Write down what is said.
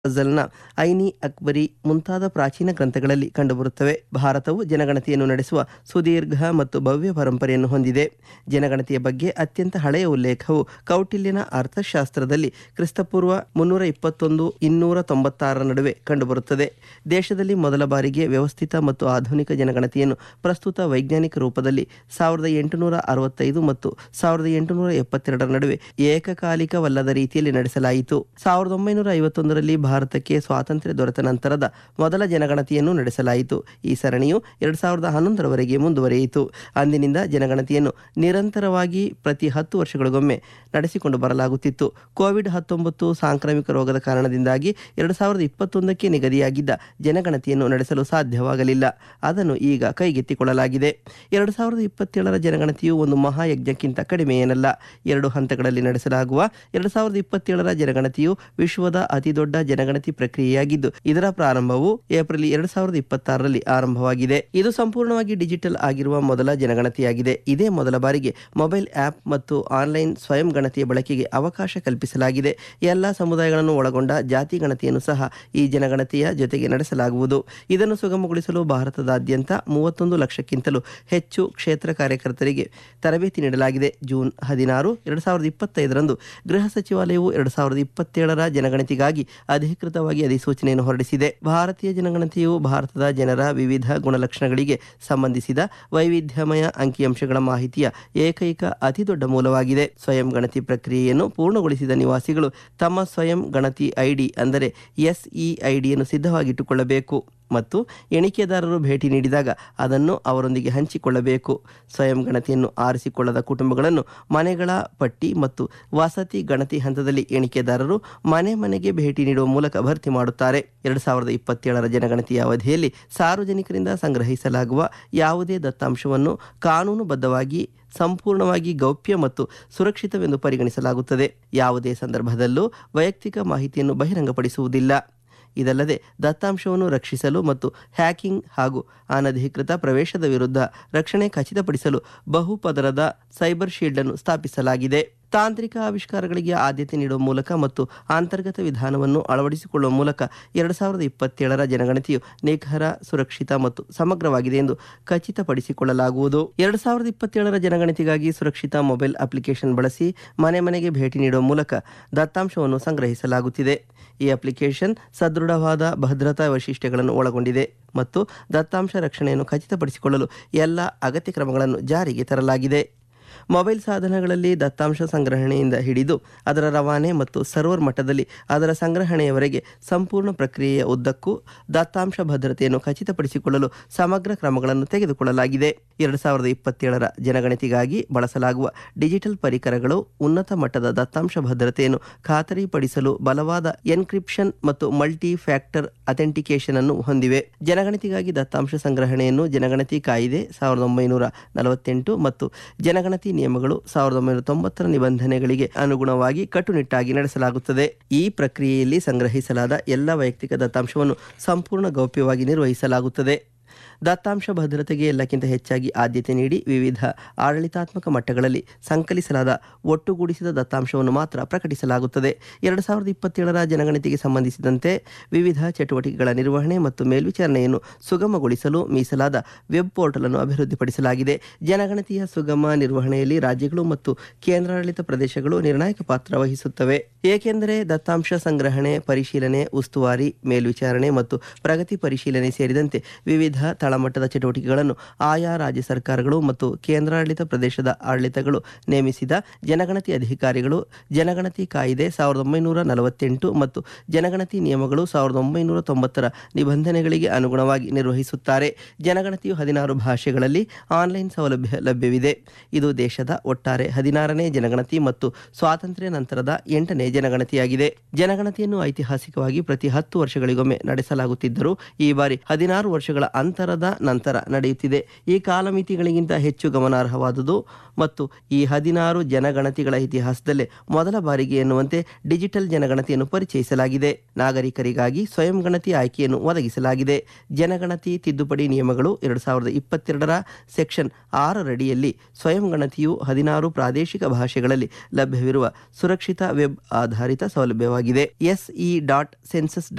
ಫಜಲ್ನ any Akbari ಮುಂತಾದ ಪ್ರಾಚೀನ ಗ್ರಂಥಗಳಲ್ಲಿ ಕಂಡುಬರುತ್ತವೆ ಭಾರತವು ಜನಗಣತಿಯನ್ನು ನಡೆಸುವ ಸುದೀರ್ಘ ಮತ್ತು ಭವ್ಯ ಪರಂಪರೆಯನ್ನು ಹೊಂದಿದೆ ಜನಗಣತಿಯ ಬಗ್ಗೆ ಅತ್ಯಂತ ಹಳೆಯ ಉಲ್ಲೇಖವು ಕೌಟಿಲ್ಯನ ಅರ್ಥಶಾಸ್ತ್ರದಲ್ಲಿ ಕ್ರಿಸ್ತಪೂರ್ವ ಮುನ್ನೂರ ಇಪ್ಪತ್ತೊಂದು ಇನ್ನೂರ ತೊಂಬತ್ತಾರರ ನಡುವೆ ಕಂಡುಬರುತ್ತದೆ ದೇಶದಲ್ಲಿ ಮೊದಲ ಬಾರಿಗೆ ವ್ಯವಸ್ಥಿತ ಮತ್ತು ಆಧುನಿಕ ಜನಗಣತಿಯನ್ನು ಪ್ರಸ್ತುತ ವೈಜ್ಞಾನಿಕ ರೂಪದಲ್ಲಿ ಸಾವಿರದ ಎಂಟುನೂರ ಅರವತ್ತೈದು ಮತ್ತು ಸಾವಿರದ ಎಂಟುನೂರ ಎಪ್ಪತ್ತೆರಡರ ನಡುವೆ ಏಕಕಾಲಿಕವಲ್ಲದ ರೀತಿಯಲ್ಲಿ ನಡೆಸಲಾಯಿತು ಸಾವಿರದ ಒಂಬೈನೂರ ಐವತ್ತೊಂದರಲ್ಲಿ ಭಾರತಕ್ಕೆ ಸ್ವಾತಂತ್ರ್ಯ ದೊರೆತ ನಂತರದ ಮೊದಲ ಜನಗಣತಿಯನ್ನು ನಡೆಸಲಾಯಿತು ಈ ಸರಣಿಯು ಎರಡು ಸಾವಿರದ ಹನ್ನೊಂದರವರೆಗೆ ಮುಂದುವರಿಯಿತು ಅಂದಿನಿಂದ ಜನಗಣತಿಯನ್ನು ನಿರಂತರವಾಗಿ ಪ್ರತಿ ಹತ್ತು ವರ್ಷಗಳಿಗೊಮ್ಮೆ ನಡೆಸಿಕೊಂಡು ಬರಲಾಗುತ್ತಿತ್ತು ಕೋವಿಡ್ ಹತ್ತೊಂಬತ್ತು ಸಾಂಕ್ರಾಮಿಕ ರೋಗದ ಕಾರಣದಿಂದಾಗಿ ಎರಡು ಸಾವಿರದ ಇಪ್ಪತ್ತೊಂದಕ್ಕೆ ನಿಗದಿಯಾಗಿದ್ದ ಜನಗಣತಿಯನ್ನು ನಡೆಸಲು ಸಾಧ್ಯವಾಗಲಿಲ್ಲ ಅದನ್ನು ಈಗ ಕೈಗೆತ್ತಿಕೊಳ್ಳಲಾಗಿದೆ ಎರಡು ಸಾವಿರದ ಇಪ್ಪತ್ತೇಳರ ಜನಗಣತಿಯು ಒಂದು ಮಹಾಯಜ್ಞಕ್ಕಿಂತ ಕಡಿಮೆ ಏನಲ್ಲ ಎರಡು ಹಂತಗಳಲ್ಲಿ ನಡೆಸಲಾಗುವ ಎರಡು ಸಾವಿರದ ಇಪ್ಪತ್ತೇಳರ ಜನಗಣತಿಯು ವಿಶ್ವದ ಅತಿದೊಡ್ಡ ಜನಗಣತಿ ಪ್ರಕ್ರಿಯೆಯಾಗಿದ್ದು ಇದರ ಪ್ರಾರಂಭವು ಏಪ್ರಿಲ್ ಎರಡು ಸಾವಿರದ ಇಪ್ಪತ್ತಾರರಲ್ಲಿ ಆರಂಭವಾಗಿದೆ ಇದು ಸಂಪೂರ್ಣವಾಗಿ ಡಿಜಿಟಲ್ ಆಗಿರುವ ಮೊದಲ ಜನಗಣತಿಯಾಗಿದೆ ಇದೇ ಮೊದಲ ಬಾರಿಗೆ ಮೊಬೈಲ್ ಆಪ್ ಮತ್ತು ಆನ್ಲೈನ್ ಸ್ವಯಂ ಗಣತಿಯ ಬಳಕೆಗೆ ಅವಕಾಶ ಕಲ್ಪಿಸಲಾಗಿದೆ ಎಲ್ಲ ಸಮುದಾಯಗಳನ್ನು ಒಳಗೊಂಡ ಜಾತಿ ಗಣತಿಯನ್ನು ಸಹ ಈ ಜನಗಣತಿಯ ಜೊತೆಗೆ ನಡೆಸಲಾಗುವುದು ಇದನ್ನು ಸುಗಮಗೊಳಿಸಲು ಭಾರತದಾದ್ಯಂತ ಮೂವತ್ತೊಂದು ಲಕ್ಷಕ್ಕಿಂತಲೂ ಹೆಚ್ಚು ಕ್ಷೇತ್ರ ಕಾರ್ಯಕರ್ತರಿಗೆ ತರಬೇತಿ ನೀಡಲಾಗಿದೆ ಜೂನ್ ಹದಿನಾರು ಎರಡು ಸಾವಿರದ ಇಪ್ಪತ್ತೈದರಂದು ಗೃಹ ಸಚಿವಾಲಯವು ಎರಡು ಸಾವಿರದ ಇಪ್ಪತ್ತೇಳರ ಜನಗಣತಿಗಾಗಿ ಅಧಿಕೃತವಾಗಿ ಅಧಿಸೂಚನೆಯನ್ನು ಹೊರಡಿಸಿದೆ ಭಾರತೀಯ ಜನಗಣತಿಯು ಭಾರತದ ಜನರ ವಿವಿಧ ಗುಣಲಕ್ಷಣಗಳಿಗೆ ಸಂಬಂಧಿಸಿದ ವೈವಿಧ್ಯಮಯ ಅಂಕಿಅಂಶಗಳ ಮಾಹಿತಿಯ ಏಕೈಕ ಅತಿದೊಡ್ಡ ಮೂಲವಾಗಿದೆ ಸ್ವಯಂ ಗಣತಿ ಪ್ರಕ್ರಿಯೆಯನ್ನು ಪೂರ್ಣಗೊಳಿಸಿದ ನಿವಾಸಿಗಳು ತಮ್ಮ ಸ್ವಯಂ ಗಣತಿ ಐಡಿ ಅಂದರೆ ಎಸ್ಇಐಡಿಯನ್ನು ಸಿದ್ಧವಾಗಿಟ್ಟುಕೊಳ್ಳಬೇಕು ಮತ್ತು ಎಣಿಕೆದಾರರು ಭೇಟಿ ನೀಡಿದಾಗ ಅದನ್ನು ಅವರೊಂದಿಗೆ ಹಂಚಿಕೊಳ್ಳಬೇಕು ಸ್ವಯಂ ಗಣತಿಯನ್ನು ಆರಿಸಿಕೊಳ್ಳದ ಕುಟುಂಬಗಳನ್ನು ಮನೆಗಳ ಪಟ್ಟಿ ಮತ್ತು ವಸತಿ ಗಣತಿ ಹಂತದಲ್ಲಿ ಎಣಿಕೆದಾರರು ಮನೆ ಮನೆಗೆ ಭೇಟಿ ನೀಡುವ ಮೂಲಕ ಭರ್ತಿ ಮಾಡುತ್ತಾರೆ ಎರಡು ಸಾವಿರದ ಇಪ್ಪತ್ತೇಳರ ಜನಗಣತಿಯ ಅವಧಿಯಲ್ಲಿ ಸಾರ್ವಜನಿಕರಿಂದ ಸಂಗ್ರಹಿಸಲಾಗುವ ಯಾವುದೇ ದತ್ತಾಂಶವನ್ನು ಕಾನೂನುಬದ್ಧವಾಗಿ ಸಂಪೂರ್ಣವಾಗಿ ಗೌಪ್ಯ ಮತ್ತು ಸುರಕ್ಷಿತವೆಂದು ಪರಿಗಣಿಸಲಾಗುತ್ತದೆ ಯಾವುದೇ ಸಂದರ್ಭದಲ್ಲೂ ವೈಯಕ್ತಿಕ ಮಾಹಿತಿಯನ್ನು ಬಹಿರಂಗಪಡಿಸುವುದಿಲ್ಲ ಇದಲ್ಲದೆ ದತ್ತಾಂಶವನ್ನು ರಕ್ಷಿಸಲು ಮತ್ತು ಹ್ಯಾಕಿಂಗ್ ಹಾಗೂ ಅನಧಿಕೃತ ಪ್ರವೇಶದ ವಿರುದ್ಧ ರಕ್ಷಣೆ ಖಚಿತಪಡಿಸಲು ಬಹುಪದರದ ಸೈಬರ್ ಶೀಲ್ಡ್ ಅನ್ನು ಸ್ಥಾಪಿಸಲಾಗಿದೆ ತಾಂತ್ರಿಕ ಆವಿಷ್ಕಾರಗಳಿಗೆ ಆದ್ಯತೆ ನೀಡುವ ಮೂಲಕ ಮತ್ತು ಅಂತರ್ಗತ ವಿಧಾನವನ್ನು ಅಳವಡಿಸಿಕೊಳ್ಳುವ ಮೂಲಕ ಎರಡು ಸಾವಿರದ ಇಪ್ಪತ್ತೇಳರ ಜನಗಣತಿಯು ನಿಖರ ಸುರಕ್ಷಿತ ಮತ್ತು ಸಮಗ್ರವಾಗಿದೆ ಎಂದು ಖಚಿತಪಡಿಸಿಕೊಳ್ಳಲಾಗುವುದು ಎರಡು ಸಾವಿರದ ಇಪ್ಪತ್ತೇಳರ ಜನಗಣತಿಗಾಗಿ ಸುರಕ್ಷಿತ ಮೊಬೈಲ್ ಅಪ್ಲಿಕೇಶನ್ ಬಳಸಿ ಮನೆ ಮನೆಗೆ ಭೇಟಿ ನೀಡುವ ಮೂಲಕ ದತ್ತಾಂಶವನ್ನು ಸಂಗ್ರಹಿಸಲಾಗುತ್ತಿದೆ ಈ ಅಪ್ಲಿಕೇಶನ್ ಸದೃಢವಾದ ಭದ್ರತಾ ವೈಶಿಷ್ಟ್ಯಗಳನ್ನು ಒಳಗೊಂಡಿದೆ ಮತ್ತು ದತ್ತಾಂಶ ರಕ್ಷಣೆಯನ್ನು ಖಚಿತಪಡಿಸಿಕೊಳ್ಳಲು ಎಲ್ಲ ಅಗತ್ಯ ಕ್ರಮಗಳನ್ನು ಜಾರಿಗೆ ತರಲಾಗಿದೆ ಮೊಬೈಲ್ ಸಾಧನಗಳಲ್ಲಿ ದತ್ತಾಂಶ ಸಂಗ್ರಹಣೆಯಿಂದ ಹಿಡಿದು ಅದರ ರವಾನೆ ಮತ್ತು ಸರ್ವರ್ ಮಟ್ಟದಲ್ಲಿ ಅದರ ಸಂಗ್ರಹಣೆಯವರೆಗೆ ಸಂಪೂರ್ಣ ಪ್ರಕ್ರಿಯೆಯ ಉದ್ದಕ್ಕೂ ದತ್ತಾಂಶ ಭದ್ರತೆಯನ್ನು ಖಚಿತಪಡಿಸಿಕೊಳ್ಳಲು ಸಮಗ್ರ ಕ್ರಮಗಳನ್ನು ತೆಗೆದುಕೊಳ್ಳಲಾಗಿದೆ ಎರಡು ಸಾವಿರದ ಇಪ್ಪತ್ತೇಳರ ಜನಗಣತಿಗಾಗಿ ಬಳಸಲಾಗುವ ಡಿಜಿಟಲ್ ಪರಿಕರಗಳು ಉನ್ನತ ಮಟ್ಟದ ದತ್ತಾಂಶ ಭದ್ರತೆಯನ್ನು ಖಾತರಿಪಡಿಸಲು ಬಲವಾದ ಎನ್ಕ್ರಿಪ್ಷನ್ ಮತ್ತು ಮಲ್ಟಿ ಫ್ಯಾಕ್ಟರ್ ಅಥೆಂಟಿಕೇಶನ್ ಅನ್ನು ಹೊಂದಿವೆ ಜನಗಣತಿಗಾಗಿ ದತ್ತಾಂಶ ಸಂಗ್ರಹಣೆಯನ್ನು ಜನಗಣತಿ ಕಾಯಿದೆ ಸಾವಿರದ ಒಂಬೈನೂರ ನಲವತ್ತೆಂಟು ಮತ್ತು ಜನಗಣತಿ ನಿಯಮಗಳು ಸಾವಿರದ ಒಂಬೈನೂರ ತೊಂಬತ್ತರ ನಿಬಂಧನೆಗಳಿಗೆ ಅನುಗುಣವಾಗಿ ಕಟ್ಟುನಿಟ್ಟಾಗಿ ನಡೆಸಲಾಗುತ್ತದೆ ಈ ಪ್ರಕ್ರಿಯೆಯಲ್ಲಿ ಸಂಗ್ರಹಿಸಲಾದ ಎಲ್ಲ ವೈಯಕ್ತಿಕ ದತ್ತಾಂಶವನ್ನು ಸಂಪೂರ್ಣ ಗೌಪ್ಯವಾಗಿ ನಿರ್ವಹಿಸಲಾಗುತ್ತದೆ ದತ್ತಾಂಶ ಭದ್ರತೆಗೆ ಎಲ್ಲಕ್ಕಿಂತ ಹೆಚ್ಚಾಗಿ ಆದ್ಯತೆ ನೀಡಿ ವಿವಿಧ ಆಡಳಿತಾತ್ಮಕ ಮಟ್ಟಗಳಲ್ಲಿ ಸಂಕಲಿಸಲಾದ ಒಟ್ಟುಗೂಡಿಸಿದ ದತ್ತಾಂಶವನ್ನು ಮಾತ್ರ ಪ್ರಕಟಿಸಲಾಗುತ್ತದೆ ಎರಡು ಸಾವಿರದ ಇಪ್ಪತ್ತೇಳರ ಜನಗಣತಿಗೆ ಸಂಬಂಧಿಸಿದಂತೆ ವಿವಿಧ ಚಟುವಟಿಕೆಗಳ ನಿರ್ವಹಣೆ ಮತ್ತು ಮೇಲ್ವಿಚಾರಣೆಯನ್ನು ಸುಗಮಗೊಳಿಸಲು ಮೀಸಲಾದ ವೆಬ್ ಪೋರ್ಟಲ್ ಅನ್ನು ಅಭಿವೃದ್ಧಿಪಡಿಸಲಾಗಿದೆ ಜನಗಣತಿಯ ಸುಗಮ ನಿರ್ವಹಣೆಯಲ್ಲಿ ರಾಜ್ಯಗಳು ಮತ್ತು ಕೇಂದ್ರಾಡಳಿತ ಪ್ರದೇಶಗಳು ನಿರ್ಣಾಯಕ ಪಾತ್ರ ವಹಿಸುತ್ತವೆ ಏಕೆಂದರೆ ದತ್ತಾಂಶ ಸಂಗ್ರಹಣೆ ಪರಿಶೀಲನೆ ಉಸ್ತುವಾರಿ ಮೇಲ್ವಿಚಾರಣೆ ಮತ್ತು ಪ್ರಗತಿ ಪರಿಶೀಲನೆ ಸೇರಿದಂತೆ ವಿವಿಧ ತಳಮಟ್ಟದ ಚಟುವಟಿಕೆಗಳನ್ನು ಆಯಾ ರಾಜ್ಯ ಸರ್ಕಾರಗಳು ಮತ್ತು ಕೇಂದ್ರಾಡಳಿತ ಪ್ರದೇಶದ ಆಡಳಿತಗಳು ನೇಮಿಸಿದ ಜನಗಣತಿ ಅಧಿಕಾರಿಗಳು ಜನಗಣತಿ ಕಾಯಿದೆ ಸಾವಿರದ ಒಂಬೈನೂರ ನಲವತ್ತೆಂಟು ಮತ್ತು ಜನಗಣತಿ ನಿಯಮಗಳು ಸಾವಿರದ ಒಂಬೈನೂರ ತೊಂಬತ್ತರ ನಿಬಂಧನೆಗಳಿಗೆ ಅನುಗುಣವಾಗಿ ನಿರ್ವಹಿಸುತ್ತಾರೆ ಜನಗಣತಿಯು ಹದಿನಾರು ಭಾಷೆಗಳಲ್ಲಿ ಆನ್ಲೈನ್ ಸೌಲಭ್ಯ ಲಭ್ಯವಿದೆ ಇದು ದೇಶದ ಒಟ್ಟಾರೆ ಹದಿನಾರನೇ ಜನಗಣತಿ ಮತ್ತು ಸ್ವಾತಂತ್ರ್ಯ ನಂತರದ ಎಂಟನೇ ಜನಗಣತಿಯಾಗಿದೆ ಜನಗಣತಿಯನ್ನು ಐತಿಹಾಸಿಕವಾಗಿ ಪ್ರತಿ ಹತ್ತು ವರ್ಷಗಳಿಗೊಮ್ಮೆ ನಡೆಸಲಾಗುತ್ತಿದ್ದರೂ ಈ ಬಾರಿ ಹದಿನಾರು ವರ್ಷಗಳ ಅಂತರದ ನಂತರ ನಡೆಯುತ್ತಿದೆ ಈ ಕಾಲಮಿತಿಗಳಿಗಿಂತ ಹೆಚ್ಚು ಗಮನಾರ್ಹವಾದುದು ಮತ್ತು ಈ ಹದಿನಾರು ಜನಗಣತಿಗಳ ಇತಿಹಾಸದಲ್ಲೇ ಮೊದಲ ಬಾರಿಗೆ ಎನ್ನುವಂತೆ ಡಿಜಿಟಲ್ ಜನಗಣತಿಯನ್ನು ಪರಿಚಯಿಸಲಾಗಿದೆ ನಾಗರಿಕರಿಗಾಗಿ ಸ್ವಯಂ ಗಣತಿ ಆಯ್ಕೆಯನ್ನು ಒದಗಿಸಲಾಗಿದೆ ಜನಗಣತಿ ತಿದ್ದುಪಡಿ ನಿಯಮಗಳು ಎರಡು ಸಾವಿರದ ಇಪ್ಪತ್ತೆರಡರ ಸೆಕ್ಷನ್ ಆರರಡಿಯಲ್ಲಿ ಸ್ವಯಂ ಗಣತಿಯು ಹದಿನಾರು ಪ್ರಾದೇಶಿಕ ಭಾಷೆಗಳಲ್ಲಿ ಲಭ್ಯವಿರುವ ಸುರಕ್ಷಿತ ವೆಬ್ ಆಧಾರಿತ ಸೌಲಭ್ಯವಾಗಿದೆ ಎಸ್ಇ ಡಾಟ್ ಸೆನ್ಸಸ್